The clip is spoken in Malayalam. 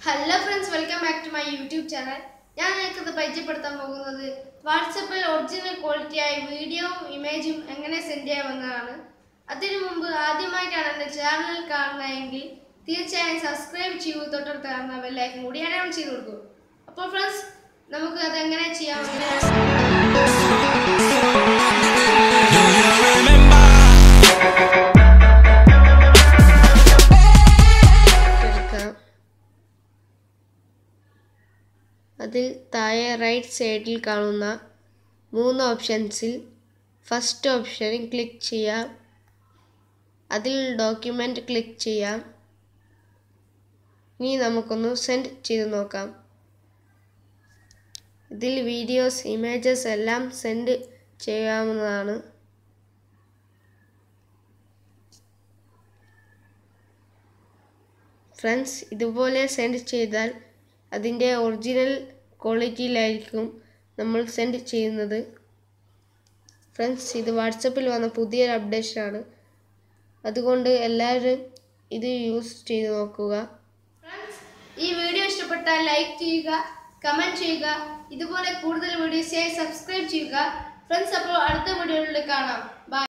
hello friends welcome back to my YouTube channel ഞാൻ നിങ്ങൾക്കിത് പരിചയപ്പെടുത്താൻ പോകുന്നത് വാട്സപ്പിൽ ഒറിജിനൽ ക്വാളിറ്റിയായ വീഡിയോയും ഇമേജും എങ്ങനെ സെൻഡ് ചെയ്യാമെന്നതാണ് അതിനു മുമ്പ് ആദ്യമായിട്ടാണ് എൻ്റെ ചാനൽ കാണുന്നതെങ്കിൽ തീർച്ചയായും സബ്സ്ക്രൈബ് ചെയ്യൂ തൊട്ടടുത്ത് കാണുന്ന ബെല്ലൈക്കൻ കൂടി എനേബിൾ ചെയ്ത് കൊടുക്കൂ അപ്പോൾ ഫ്രണ്ട്സ് നമുക്ക് അത് എങ്ങനെ ചെയ്യാമെന്ന് എടുക്കാം അതിൽ താഴെ റൈറ്റ് സൈഡിൽ കാണുന്ന മൂന്ന് ഓപ്ഷൻസിൽ ഫസ്റ്റ് ഓപ്ഷനിൽ ക്ലിക്ക് ചെയ്യാം അതിൽ ഡോക്യുമെൻ്റ് ക്ലിക്ക് ചെയ്യാം ഇനി നമുക്കൊന്ന് സെൻഡ് ചെയ്ത് നോക്കാം ഇതിൽ വീഡിയോസ് ഇമേജസ് എല്ലാം സെൻഡ് ചെയ്യാവുന്നതാണ് ഫ്രണ്ട്സ് ഇതുപോലെ സെൻഡ് ചെയ്താൽ അതിൻ്റെ ഒറിജിനൽ ക്വാളിറ്റിയിലായിരിക്കും നമ്മൾ സെൻഡ് ചെയ്യുന്നത് ഫ്രണ്ട്സ് ഇത് വാട്സപ്പിൽ വന്ന പുതിയൊരു അപ്ഡേഷനാണ് അതുകൊണ്ട് എല്ലാവരും ഇത് യൂസ് ചെയ്ത് നോക്കുക ഈ വീഡിയോ ഇഷ്ടപ്പെട്ടാൽ ലൈക്ക് ചെയ്യുക കമൻറ്റ് ചെയ്യുക ഇതുപോലെ കൂടുതൽ വീഡിയോസായി സബ്സ്ക്രൈബ് ചെയ്യുക ഫ്രണ്ട്സ് അപ്പോൾ അടുത്ത വീഡിയോയിൽ കാണാം ബൈ